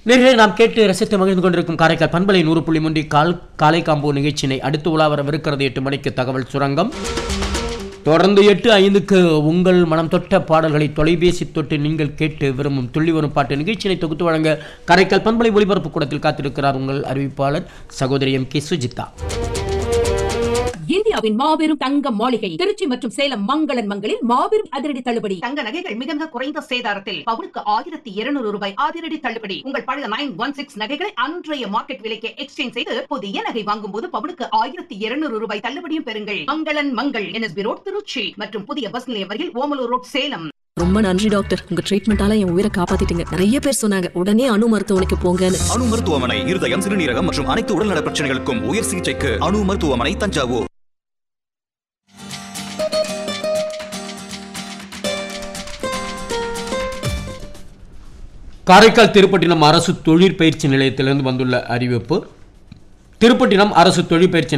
நேர்களே நாம் கேட்டு ரசித்து மகிழ்ந்து கொண்டிருக்கும் காரைக்கால் பண்பலை நூறு புள்ளி மூன்றி கால் காலை காம்போ நிகழ்ச்சியினை அடுத்து உலா வரவிருக்கிறது எட்டு மணிக்கு தகவல் சுரங்கம் தொடர்ந்து எட்டு ஐந்துக்கு உங்கள் மனம் தொட்ட பாடல்களை தொலைபேசி தொட்டு நீங்கள் கேட்டு விரும்பும் துள்ளி வரும் பாட்டு நிகழ்ச்சியினை தொகுத்து வழங்க காரைக்கால் பண்பலை ஒலிபரப்பு கூடத்தில் காத்திருக்கிறார் உங்கள் அறிவிப்பாளர் சகோதரி எம் கே சுஜிதா இந்தியாவின் மாபெரும் தங்க மாளிகை திருச்சி மற்றும் சேலம் மங்களன் மங்களில் மாபெரும் அதிரடி தள்ளுபடி தங்க நகைகள் மிக மிக குறைந்த சேதாரத்தில் பவுனுக்கு ஆயிரத்தி இருநூறு ரூபாய் அதிரடி தள்ளுபடி உங்கள் பழைய நைன் ஒன் சிக்ஸ் நகைகளை அன்றைய மார்க்கெட் விலைக்கு எக்ஸ்சேஞ்ச் செய்து புதிய நகை வாங்கும் போது பவுனுக்கு ஆயிரத்தி இருநூறு ரூபாய் தள்ளுபடியும் பெறுங்கள் மங்களன் மங்கள் என்எஸ்பி ரோட் திருச்சி மற்றும் புதிய பஸ் நிலையம் வரையில் ஓமலூர் ரோட் சேலம் ரொம்ப நன்றி டாக்டர் உங்க ட்ரீட்மெண்டால என் உயிரை காப்பாத்திட்டீங்க நிறைய பேர் சொன்னாங்க உடனே அணு மருத்துவமனைக்கு போங்கன்னு அணு மருத்துவமனை இருதயம் சிறுநீரகம் மற்றும் அனைத்து உடல்நல பிரச்சனைகளுக்கும் உயர் சிகிச்சைக்கு அணு மருத்துவமனை தஞ்சாவூர் காரைக்கால் திருப்பட்டினம் அரசு தொழிற்பயிற்சி நிலையத்திலிருந்து வந்துள்ள அறிவிப்பு திருப்பட்டினம் அரசு தொழிற்பயிற்சி